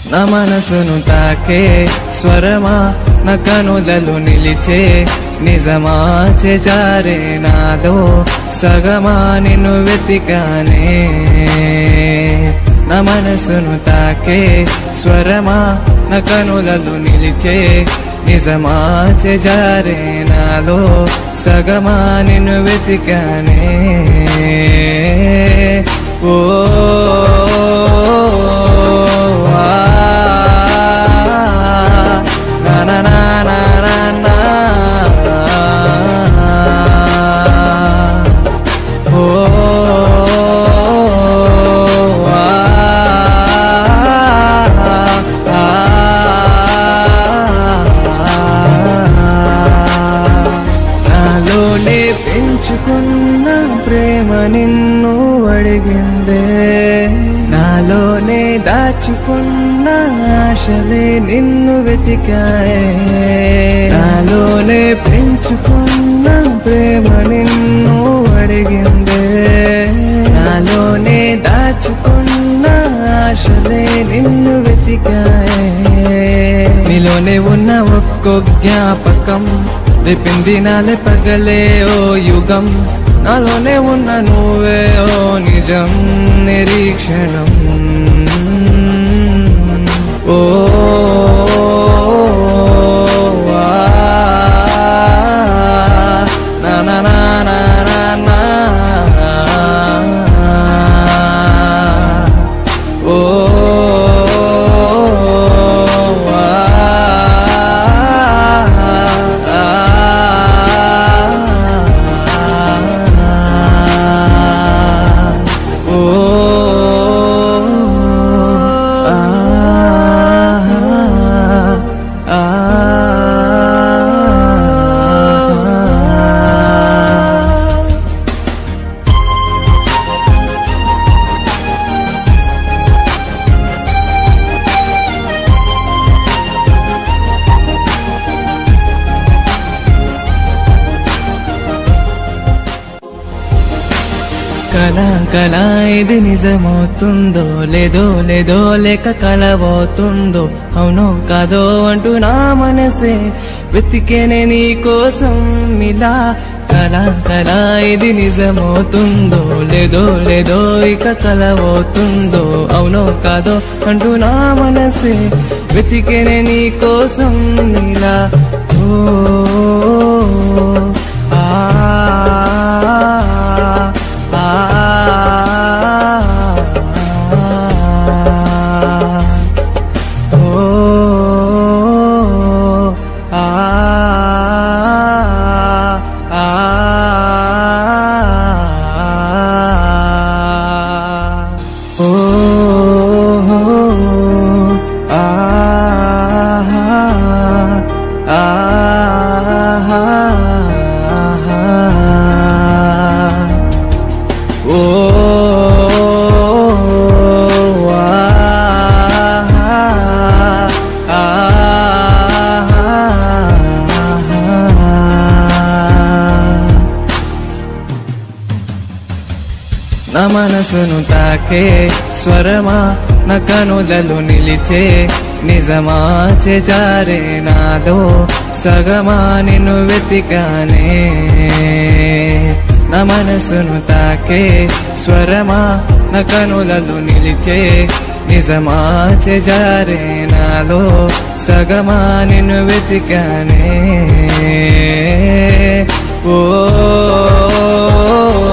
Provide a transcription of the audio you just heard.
నా మనసును తాకే స్వరమా నా కనులలో నిలిచే నిజమా చేజారే నాదో సగమా నిన్ను వెతికానే నా మనసును తాకే స్వరమా నా కనులలో నిలిచే నిజమా చేజారే నాలో సగమా నిన్ను వెతికానే ఓ ఆ, నా నా నా నా నా నా. ఓ ఆ, నాలోనే పెంచుకున్న ప్రేమ నిన్ను అడిగిందే నాలోనే దాచుకున్న ఆశలే నిన్ను వెతికాయే నాలోనే పెంచుకున్న ప్రేమ నిన్ను అడిగిందే నాలోనే దాచుకున్న ఆశలే నిన్ను వెతికాయే నీలోనే ఉన్న ఒక్కో జ్ఞాపకం రేపింది నాలే పగలే ఓ యుగం నాలోనే ఉన్న నువ్వే ఓ నిజం నిరీక్షణం ఓ ఆ, నా నా నా నా నా నా. ఓ కళ కళ ఇది నిజమవుతుందో లేదో లేదో లేక కలవవుతుందో అవునో కాదో అంటూ నా మనసే వెతికేనే నీ కోసం ఇలా కళ కళ ఇది నిజమవుతుందో లేదో లేదో ఇక కలవవుతుందో అవునో కాదో అంటూ నా మనసే వెతికేనే నీ కోసం ఇలా ఓ ఆ ఓ నా మనసును తాకే స్వరమా నా కనులలో నిలిచే నిజమా చేజారే నాదో సగమా నిన్ను వెతికానే నా మనసును తాకే స్వరమా నా కనులలో నిలిచే నిజమా చేజారే నాలో సగమా నిన్ను వెతికానే ఓ